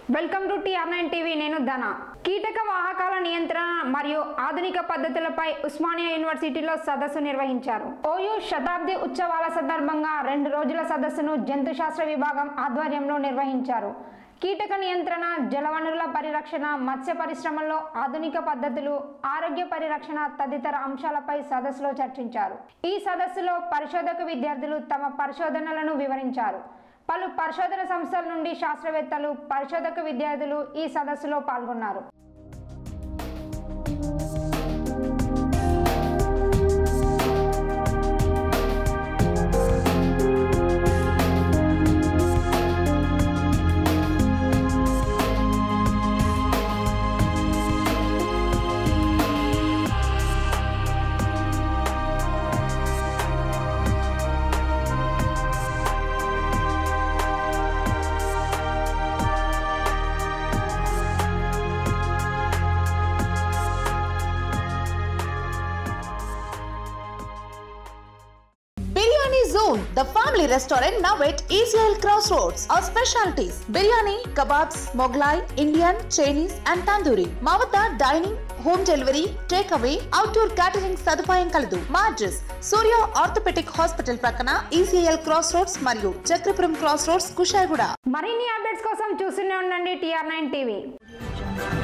Welcome to T R nine TV నేను ధన కీటక వాహకాల నియంత్రణ మరియు ఆధునిక పద్ధతులపై ఉస్మానియా యూనివర్సిటీలో సదస్సు నిర్వహించారు ఓయూ శతాబ్ది ఉత్సవాల సందర్భంగా రెండు రోజుల సదస్సును జంతుశాస్త్ర విభాగం ఆధ్వర్యంలో నిర్వహించారు కీటక నియంత్రణ జలవనరుల పరిరక్షణ మత్స్య పరిశ్రమల్లో ఆధునిక పద్ధతులు ఆరోగ్య పరిరక్షణ తదితర అంశాలపై సదస్సులో చర్చించారు ఈ సదస్సులో పరిశోధక విద్యార్థులు తమ పరిశోధనలను వివరించారు పలు పరిశోధన సంస్థల నుండి శాస్త్రవేత్తలు పరిశోధక విద్యార్థులు ఈ సదస్సులో పాల్గొన్నారు Biryani Zone, the family restaurant now at ECL Crossroads. Our specialties biryani, kebabs, Moglai, Indian, Chinese, and tandoori. మా వద్ద dining home delivery take away outdoor catering సదుపాయం కలదు మా అడ్రస్ సూర్య ఆర్థోపెటిక్ హాస్పిటల్ ప్రక్కన ఈసీఎల్ క్రాస్ రోడ్స్ మరియు Chakrapuram cross roads Kushaiguda మరిన్ని updates కోసం చూస్తూనే ఉండండి టిఆర్ నైన్ టీవీ